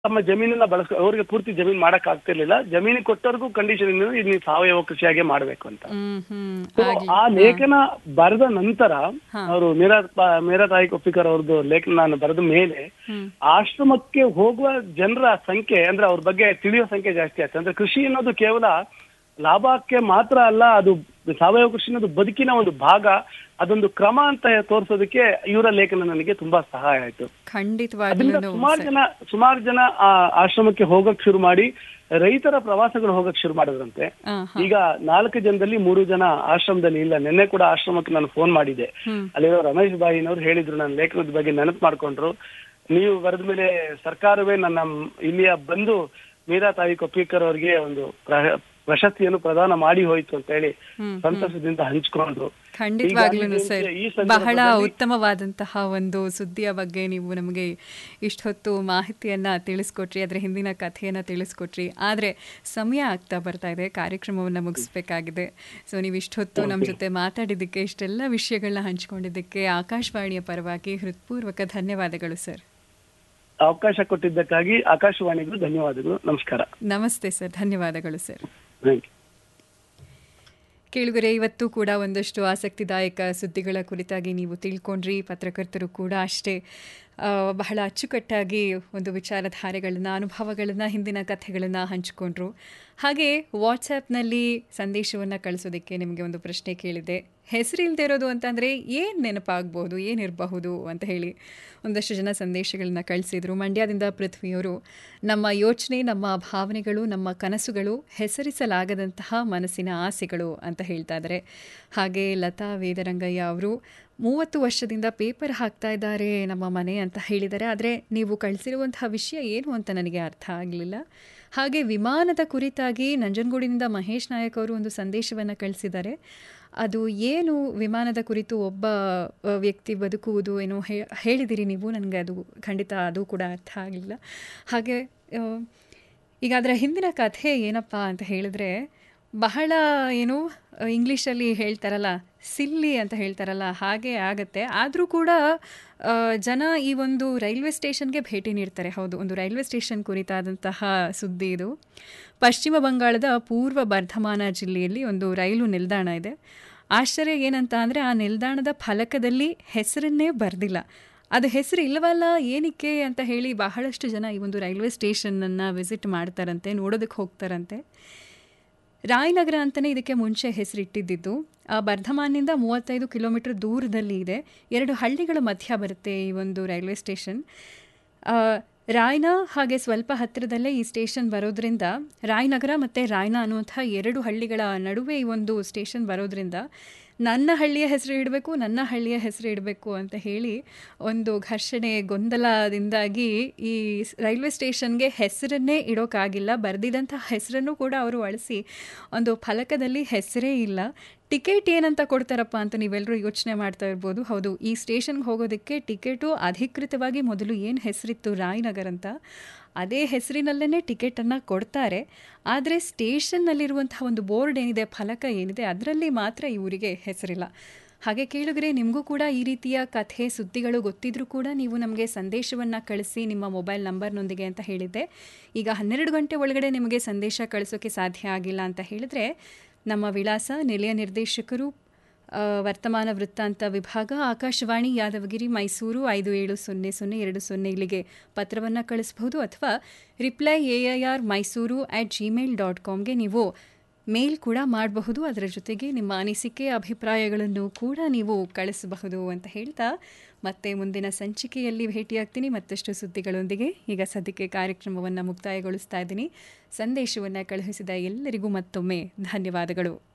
ತಮ್ಮ ಜಮೀನನ್ನ ಬಳಸ್ಕೊ ಅವ್ರಿಗೆ ಪೂರ್ತಿ ಜಮೀನ್ ಮಾಡಕ್ ಆಗ್ತಿರ್ಲಿಲ್ಲ ಜಮೀನಿಗೆ ಕೊಟ್ಟವ್ರಿಗೂ ಕಂಡೀಷನ್ ಇದು ನೀವು ಸಾವಯವ ಕೃಷಿಯಾಗೆ ಮಾಡ್ಬೇಕು ಅಂತ ಹ್ಮ್ ಹ್ಮ್ So, ಆಗ್ಲಿ. ಆ ಲೇಖನ ಬರೆದ ನಂತರ ಹಾ. ಅವರು ಮೀರಾ ಪ- ಮೀರಾ ತಾಯಿ ಕೊಪ್ಪಿಕರ್ ಅವ್ರದ್ದು ಲೇಖನ ನಾನು ಬರೆದ ಮೇಲೆ ಹ್ಮ್ ಆಶ್ರಮಕ್ಕೆ ಹೋಗುವ ಜನರ ಸಂಖ್ಯೆ ಅಂದ್ರೆ ಅವ್ರ ಬಗ್ಗೆ ತಿಳಿಯೋ ಸಂಖ್ಯೆ ಜಾಸ್ತಿ ಆಯ್ತು ಅಂದ್ರೆ ಕೃಷಿ ಅನ್ನೋದು ಕೇವಲ ಲಾಭಕ್ಕೆ ಮಾತ್ರ ಅಲ್ಲ ಅದು ಸಾವಯವ ಕೃಷಿ ಅನ್ನೋದು ಬದುಕಿನ ಒಂದು ಭಾಗ ಅದೊಂದು ಕ್ರಮ ಅಂತ ತೋರಿಸೋದಕ್ಕೆ ಇವರ ಲೇಖನ ನನಗೆ ತುಂಬಾ ಸಹಾಯ ಆಯ್ತು ಅದರಿಂದ ಖಂಡಿತವಾಗ್ಲೂ ಸುಮಾರು ಜನ ಸುಮಾರು ಜನ ಆ ಆಶ್ರಮಕ್ಕೆ ಹೋಗಕ್ ಶುರು ಮಾಡಿ ರೈತರ ಪ್ರವಾಸಗಳು ಹೋಗಕ್ ಶುರು ಮಾಡಿದ್ರಂತೆ ಆ, ಹ. ಈಗ ನಾಲ್ಕು ಜನದಲ್ಲಿ ಮೂರು ಜನ ಆಶ್ರಮದಲ್ಲಿ ಇಲ್ಲ ನಿನ್ನೆ ಕೂಡ ಆಶ್ರಮಕ್ಕೆ ನಾನು ಫೋನ್ ಮಾಡಿದ್ದೆ ಹ್ಮ್ ಅಲ್ಲಿರೋ ರಮೇಶ್ ಬಾಯಿನವ್ರು ಹೇಳಿದ್ರು ನನ್ನ ಲೇಖನದ ಬಗ್ಗೆ ನೆನಪು ಮಾಡ್ಕೊಂಡ್ರು ನೀವು ಬರೆದ ಮೇಲೆ ಸರ್ಕಾರವೇ ನನ್ನ ಮ್- ಇಲ್ಲಿಯ ಬಂದು ಮೀರಾ ತಾಯಿ ಕೊಪ್ಪಿಕರ್ ಅವರಿಗೆ ಒಂದು ಪ್ರ- ಪ್ರಶಸ್ತಿಯನ್ನು ಪ್ರದಾನ ಮಾಡಿ ಹೋಯ್ತು ಅಂತ ಹೇಳಿ ಹ್ಮ್, ಸಂತಸದಿಂದ ಹಂಚ್ಕೊಂಡ್ರು ಖಂಡಿತವಾಗ್ಲೂ ಹೀಗಾಗಿ ಸರ್ ಈ ಬಹಳ ಸಂದರ್ಭದಲ್ಲಿ- ಉತ್ತಮವಾದಂತಹ ಒಂದು ಸುದ್ದಿಯ ಬಗ್ಗೆ ನೀವು ನಮಗೆ ಇಷ್ಟೊತ್ತು ಮಾಹಿತಿಯನ್ನ ತಿಳಿಸ್ಕೊಟ್ರಿ ಅದರ ಹಿಂದಿನ ಕಥೆಯನ್ನ ತಿಳಿಸ್ಕೊಟ್ರಿ ಆದರೆ ಸಮಯ ಆಗ್ತಾ ಬರ್ತಾ ಇದೆ ಕಾರ್ಯಕ್ರಮವನ್ನು ಮುಗಿಸ್ಬೇಕಾಗಿದೆ ಸೊ ನೀವು ಇಷ್ಟೊತ್ತು ನಮ್ಮ ಜೊತೆ ಮಾತಾಡಿದ್ದಕ್ಕೆ ಇಷ್ಟೆಲ್ಲ ವಿಷಯಗಳನ್ನ ಹಂಚ್ಕೊಂಡಿದ್ದಕ್ಕೆ ಆಕಾಶವಾಣಿಯ ಪರವಾಗಿ ಹೃತ್ಪೂರ್ವಕ ಧನ್ಯವಾದಗಳು ಸರ್ ಅವಕಾಶ ಕೊಟ್ಟಿದ್ದಕ್ಕಾಗಿ ಆಕಾಶವಾಣಿಗೂ ಧನ್ಯವಾದಗಳು ನಮಸ್ಕಾರ ನಮಸ್ತೆ ಸರ್ ಧನ್ಯವಾದಗಳು ಸರ್ ಥ್ಯಾಂಕ್ ಯು ಕೇಳುಗರೆ ಇವತ್ತು ಕೂಡ ಒಂದಷ್ಟು ಆಸಕ್ತಿದಾಯಕ ಸುದ್ದಿಗಳ ಕುರಿತಾಗಿ ನೀವು ತಿಳ್ಕೊಂಡ್ರಿ ಪತ್ರಕರ್ತರು ಕೂಡ ಅಷ್ಟೇ ಆ, ಬಹಳ ಅಚ್ಚುಕಟ್ಟಾಗಿ ಒಂದು ವಿಚಾರಧಾರೆಗಳನ್ನು ಅನುಭವಗಳನ್ನು ಹಿಂದಿನ ಕಥೆಗಳನ್ನು ಹಂಚಿಕೊಂಡ್ರು ಹಾಗೆ ವಾಟ್ಸಪ್ನಲ್ಲಿ ಸಂದೇಶವನ್ನು ಕಳಿಸೋದಕ್ಕೆ ನಿಮಗೆ ಒಂದು ಪ್ರಶ್ನೆ ಕೇಳಿದೆ ಹೆಸರಿಲ್ದೇ ಇರೋದು ಅಂತಂದರೆ ಏನು ನೆನಪಾಗ್ಬೋದು ಏನಿರಬಹುದು ಅಂತ ಹೇಳಿ ಒಂದಷ್ಟು ಜನ ಸಂದೇಶಗಳನ್ನ ಕಳಿಸಿದ್ರು ಮಂಡ್ಯದಿಂದ ಪೃಥ್ವಿಯವರು ನಮ್ಮ ಯೋಚನೆ ನಮ್ಮ ಭಾವನೆಗಳು ನಮ್ಮ ಕನಸುಗಳು ಹೆಸರಿಸಲಾಗದಂತಹ ಮನಸ್ಸಿನ ಆಸೆಗಳು ಅಂತ ಹೇಳ್ತಾ ಇದ್ದಾರೆ ಹಾಗೆ ಲತಾ ವೇದರಂಗಯ್ಯ ಅವರು ಮೂವತ್ತು ವರ್ಷದಿಂದ ಪೇಪರ್ ಹಾಕ್ತಾ ಇದ್ದಾರೆ ನಮ್ಮ ಮನೆ ಅಂತ ಹೇಳಿದ್ದಾರೆ ಆದರೆ ನೀವು ಕಳಿಸಿರುವಂತಹ ವಿಷಯ ಏನು ಅಂತ ನನಗೆ ಅರ್ಥ ಆಗಲಿಲ್ಲ ಹಾಗೆ ವಿಮಾನದ ಕುರಿತಾಗಿ ನಂಜನಗೂಡಿನಿಂದ ಮಹೇಶ್ ನಾಯಕ್ ಅವರು ಒಂದು ಸಂದೇಶವನ್ನು ಕಳಿಸಿದ್ದಾರೆ ಅದು ಏನು ವಿಮಾನದ ಕುರಿತು ಒಬ್ಬ ಅ, ವ್ಯಕ್ತಿ ಬದುಕುವುದು ಏನು ಹೇ- ಹೇಳಿದಿರಿ ನೀವು ನನಗೆ ಅದು ಖಂಡಿತ ಅದು ಕೂಡ ಅರ್ಥ ಆಗಲಿಲ್ಲ ಹಾಗೆ ಆ, ಈಗ ಅದರ ಹಿಂದಿನ ಕಥೆ ಏನಪ್ಪ ಅಂತ ಹೇಳಿದ್ರೆ ಬಹಳ ಏನು ಆ, ಇಂಗ್ಲೀಷಲ್ಲಿ ಹೇಳ್ತಾರಲ್ಲ ಸಿಲ್ಲಿ ಅಂತ ಹೇಳ್ತಾರಲ್ಲ ಹಾಗೆ ಆಗತ್ತೆ ಆದರೂ ಕೂಡ ಆ, ಜನ ಈ ಒಂದು ರೈಲ್ವೆ ಸ್ಟೇಷನ್ಗೆ ಭೇಟಿ ನೀಡ್ತಾರೆ ಹೌದು ಒಂದು ರೈಲ್ವೆ ಸ್ಟೇಷನ್ ಕುರಿತಾದಂತಹ ಸುದ್ದಿ ಇದು ಪಶ್ಚಿಮ ಬಂಗಾಳದ ಪೂರ್ವ ಬರ್ಧಮಾನ ಜಿಲ್ಲೆಯಲ್ಲಿ ಒಂದು ರೈಲು ನಿಲ್ದಾಣ ಇದೆ ಆಶ್ಚರ್ಯ ಏನಂತ ಅಂದರೆ ಆ ನಿಲ್ದಾಣದ ಫಲಕದಲ್ಲಿ ಹೆಸರನ್ನೇ ಬರೆದಿಲ್ಲ ಅದು ಹೆಸರು ಇಲ್ಲವಲ್ಲ ಏನಕ್ಕೆ ಅಂತ ಹೇಳಿ ಬಹಳಷ್ಟು ಜನ ಈ ಒಂದು ರೈಲ್ವೆ ಸ್ಟೇಷನನ್ನು ವಿಸಿಟ್ ಮಾಡ್ತಾರಂತೆ ನೋಡೋದಕ್ಕೆ ಹೋಗ್ತಾರಂತೆ ರಾಯನಗರ ಅಂತಲೇ ಇದಕ್ಕೆ ಮುಂಚೆ ಹೆಸರಿಟ್ಟಿದ್ದಿದ್ದು ಆ ಬರ್ಧಮಾನ್ನಿಂದ ಮೂವತ್ತೈದು ಕಿಲೋಮೀಟರ್ ದೂರದಲ್ಲಿ ಇದೆ ಎರಡು ಹಳ್ಳಿಗಳ ಮಧ್ಯ ಬರುತ್ತೆ ಈ ಒಂದು ರೈಲ್ವೆ ಸ್ಟೇಷನ್ ಆ, ರಾಯ್ನ ಹಾಗೆ ಸ್ವಲ್ಪ ಹತ್ತಿರದಲ್ಲೇ ಈ ಸ್ಟೇಷನ್ ಬರೋದ್ರಿಂದ ರಾಯನಗರ ಮತ್ತು ರಾಯ್ನ ಅನ್ನುವಂಥ ಎರಡು ಹಳ್ಳಿಗಳ ನಡುವೆ ಈ ಒಂದು ಸ್ಟೇಷನ್ ಬರೋದ್ರಿಂದ ನನ್ನ ಹಳ್ಳಿಯ ಹೆಸರು ಇಡಬೇಕು ನನ್ನ ಹಳ್ಳಿಯ ಹೆಸರು ಇಡಬೇಕು ಅಂತ ಹೇಳಿ ಒಂದು ಘರ್ಷಣೆ ಗೊಂದಲದಿಂದಾಗಿ ಈ ಸ್- ರೈಲ್ವೆ ಸ್ಟೇಷನ್ಗೆ ಹೆಸರನ್ನೇ ಇಡೋಕ್ಕಾಗಿಲ್ಲ ಬರೆದಿದ್ದಂಥ ಹೆಸರನ್ನು ಕೂಡ ಅವರು ಅಳಿಸಿ ಒಂದು ಫಲಕದಲ್ಲಿ ಹೆಸರೇ ಇಲ್ಲ ಟಿಕೆಟ್ ಏನಂತ ಕೊಡ್ತಾರಪ್ಪ ಅಂತ ನೀವೆಲ್ಲರೂ ಯೋಚನೆ ಮಾಡ್ತಾ ಇರ್ಬೋದು ಹೌದು ಈ ಸ್ಟೇಷನ್ಗೆ ಹೋಗೋದಕ್ಕೆ ಟಿಕೆಟು ಅಧಿಕೃತವಾಗಿ ಮೊದಲು ಏನು ಹೆಸರಿತ್ತು ರಾಯನಗರ್ ಅಂತ ಅದೇ ಹೆಸರಿನಲ್ಲೇ ಟಿಕೆಟನ್ನು ಕೊಡ್ತಾರೆ ಆದರೆ ಸ್ಟೇಷನ್ನಲ್ಲಿರುವಂತಹ ಒಂದು ಬೋರ್ಡ್ ಏನಿದೆ ಫಲಕ ಏನಿದೆ ಅದರಲ್ಲಿ ಮಾತ್ರ ಇವರಿಗೆ ಹೆಸರಿಲ್ಲ ಹಾಗೆ ಕೇಳಿದ್ರೆ ನಿಮಗೂ ಕೂಡ ಈ ರೀತಿಯ ಕಥೆ ಸುದ್ದಿಗಳು ಗೊತ್ತಿದ್ರೂ ಕೂಡ ನೀವು ನಮಗೆ ಸಂದೇಶವನ್ನು ಕಳಿಸಿ ನಿಮ್ಮ ಮೊಬೈಲ್ ನಂಬರ್ನೊಂದಿಗೆ ಅಂತ ಹೇಳಿದ್ದೆ ಈಗ ಹನ್ನೆರಡು ಗಂಟೆ ಒಳಗಡೆ ನಿಮಗೆ ಸಂದೇಶ ಕಳಿಸೋಕ್ಕೆ ಸಾಧ್ಯ ಆಗಿಲ್ಲ ಅಂತ ಹೇಳಿದ್ರೆ ನಮ್ಮ ವಿಳಾಸ ನಿಲಯ ನಿರ್ದೇಶಕರು ಆ, ವರ್ತಮಾನ ವೃತ್ತಾಂತ ವಿಭಾಗ ಆಕಾಶವಾಣಿ ಯಾದವಗಿರಿ ಮೈಸೂರು ಐದು ಏಳು ಸೊನ್ನೆ ಸೊನ್ನೆ ಎರಡು ಸೊನ್ನೆ ಇಲ್ಲಿಗೆ ಪತ್ರವನ್ನು ಕಳಿಸಬಹುದು ಅಥವಾ reply A I R Mysuru at Gmail dot ಕಾಮ್ಗೆ ನೀವು ಮೇಲ್ ಕೂಡ ಮಾಡಬಹುದು ಅದರ ಜೊತೆಗೆ ನಿಮ್ಮ ಅನಿಸಿಕೆ ಅಭಿಪ್ರಾಯಗಳನ್ನು ಕೂಡ ನೀವು ಕಳಿಸಬಹುದು ಅಂತ ಹೇಳ್ತಾ ಮತ್ತೆ ಮುಂದಿನ ಸಂಚಿಕೆಯಲ್ಲಿ ಭೇಟಿಯಾಗ್ತೀನಿ ಮತ್ತಷ್ಟು ಸುದ್ದಿಗಳೊಂದಿಗೆ ಈಗ ಸದ್ಯಕ್ಕೆ ಕಾರ್ಯಕ್ರಮವನ್ನು ಮುಕ್ತಾಯಗೊಳಿಸ್ತಾ ಇದ್ದೀನಿ ಸಂದೇಶವನ್ನು ಕಳುಹಿಸಿದ ಎಲ್ಲರಿಗೂ ಮತ್ತೊಮ್ಮೆ ಧನ್ಯವಾದಗಳು